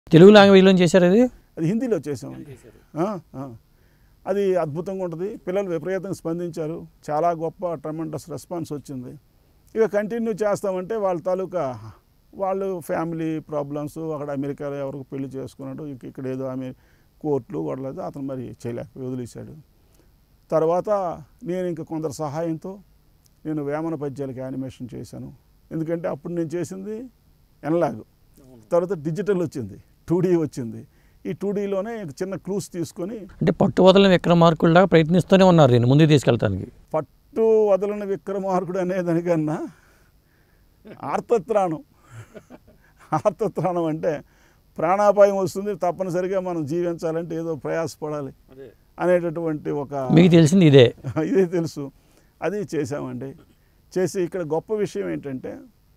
తెలుగు లాంగ్వేజ్లో చేశారు అది అది హిందీలో చేసామండి ఆ, ఆ. అది అద్భుతంగా ఉంటుంది పిల్లలు విపరీతంగా స్పందించారు చాలా గొప్ప ట్రమెండస్ రెస్పాన్స్ వచ్చింది ఇక కంటిన్యూ చేస్తామంటే వాళ్ళ తాలూకా వాళ్ళు ఫ్యామిలీ ప్రాబ్లమ్స్ అక్కడ అమెరికాలో ఎవరికి పెళ్లి చేసుకున్నాడు ఇంక ఇక్కడ ఏదో ఆమె కోర్టులు గొడవలేదు అతను మరి చేయలేకపోయి వదిలేశాడు తర్వాత నేను ఇంక కొందరు సహాయంతో నేను వేమన పద్యాలకి యానిమేషన్ చేశాను ఎందుకంటే అప్పుడు నేను చేసింది ఎనలాగ్ తర్వాత డిజిటల్ వచ్చింది టూ వచ్చింది ఈ టూ డీలోనే చిన్న క్లూస్ తీసుకొని అంటే పట్టు వదలని విక్రమార్కుల్లా ప్రయత్నిస్తూనే ఉన్నారు దీన్ని ముందుకు తీసుకెళ్ళటానికి పట్టు వదలని విక్రమార్కుడు అనేదానికన్నా ఆర్తత్రాణం ఆర్తత్రాణం అంటే ప్రాణాపాయం వస్తుంది తప్పనిసరిగా మనం జీవించాలంటే ఏదో ప్రయాసపడాలి అనేటటువంటి ఒక మీకు తెలిసింది ఇదే ఇదే తెలుసు అది చేసామండి చేసి ఇక్కడ గొప్ప విషయం ఏంటంటే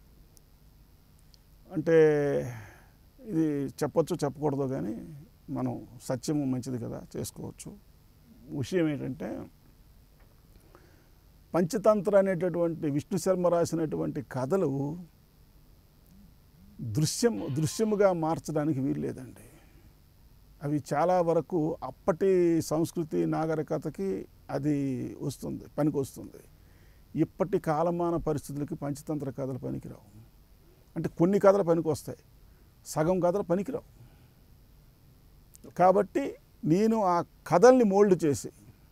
అంటే ఇది చెప్పొచ్చు చెప్పకూడదు కానీ మనం సత్యము మంచిది కదా చేసుకోవచ్చు విషయం ఏంటంటే పంచతంత్ర అనేటటువంటి విష్ణు శర్మ రాసినటువంటి కథలు దృశ్యం దృశ్యముగా మార్చడానికి వీల్లేదండి అవి చాలా వరకు అప్పటి సంస్కృతి నాగరికతకి అది వస్తుంది పనికి వస్తుంది ఇప్పటి కాలమాన పరిస్థితులకి పంచతంత్ర కథలు పనికిరావు అంటే కొన్ని కథలు పనికి వస్తాయి సగం కథలు పనికిరావు కాబట్టి నేను ఆ కథల్ని మోల్డ్ చేసి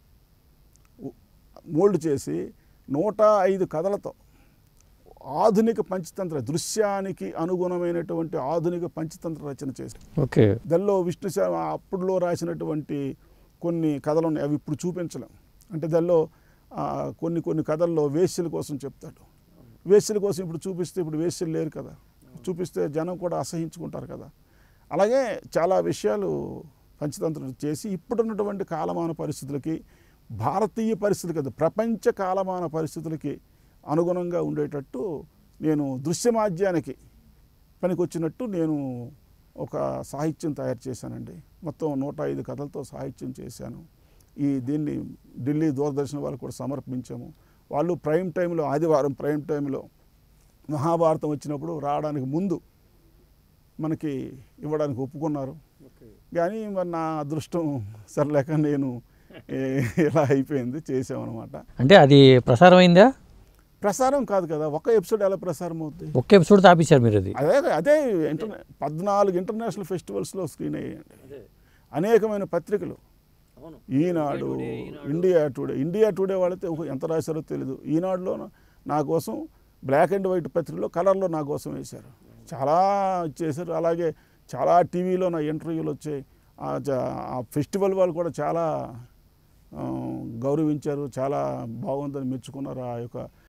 మోల్డ్ చేసి నూట ఐదు కథలతో ఆధునిక పంచతంత్ర దృశ్యానికి అనుగుణమైనటువంటి ఆధునిక పంచతంత్ర రచన చేసి ఓకే దానిలో విష్ణు శర్మ అప్పుడులో రాసినటువంటి కొన్ని కథలు ఉన్నాయి అవి ఇప్పుడు చూపించలేం అంటే దానిలో ఆ, కొన్ని కొన్ని కథల్లో వేశ్యల కోసం చెప్తాడు వేశ్యల కోసం ఇప్పుడు చూపిస్తే ఇప్పుడు వేశ్యలు లేరు కదా చూపిస్తే జనం కూడా అసహించుకుంటారు కదా అలాగే చాలా విషయాలు పంచతంత్రం చేసి ఇప్పుడున్నటువంటి కాలమాన పరిస్థితులకి భారతీయ పరిస్థితులు కదా ప్రపంచ కాలమాన పరిస్థితులకి అనుగుణంగా ఉండేటట్టు నేను దృశ్యమాధ్యానికి పనికొచ్చినట్టు నేను ఒక సాహిత్యం తయారు చేశానండి మొత్తం నూట ఐదు కథలతో సాహిత్యం చేశాను ఈ దీన్ని ఢిల్లీ దూరదర్శన్ వాళ్ళకు కూడా సమర్పించాము వాళ్ళు ప్రైమ్ టైంలో ఆదివారం ప్రైమ్ టైంలో మహాభారతం వచ్చినప్పుడు రావడానికి ముందు మనకి ఇవ్వడానికి ఒప్పుకున్నారు కానీ మరి నా అదృష్టం సరలేక నేను ఏ- ఇలా అయిపోయింది చేసామన్నమాట అంటే అది ప్రసారం అయిందా ప్రసారం కాదు కదా ఒక ఎపిసోడ్ ఎలా ప్రసారం అవుతుంది ఒక్క ఎపిసోడ్ తాపించారు మీరు అది అదే అదే ఇంటర్నే పద్నాలుగు ఇంటర్నేషనల్ ఫెస్టివల్స్లో స్క్రీన్ అయ్యాయండి అనేకమైన పత్రికలు Eenadu India Today India Today వాళ్ళైతే ఓహో, ఎంత రాశారో తెలీదు ఈనాడులో నా కోసం బ్లాక్ అండ్ వైట్ పత్రికలో కలర్లో నా కోసం వేశారు చాలా చేశారు అలాగే చాలా టీవీలో నా ఇంటర్వ్యూలు వచ్చాయి ఆ జ- ఆ ఫెస్టివల్ వాళ్ళు కూడా చాలా ఆ, గౌరవించారు చాలా బాగుందని మెచ్చుకున్నారు ఆ యొక్క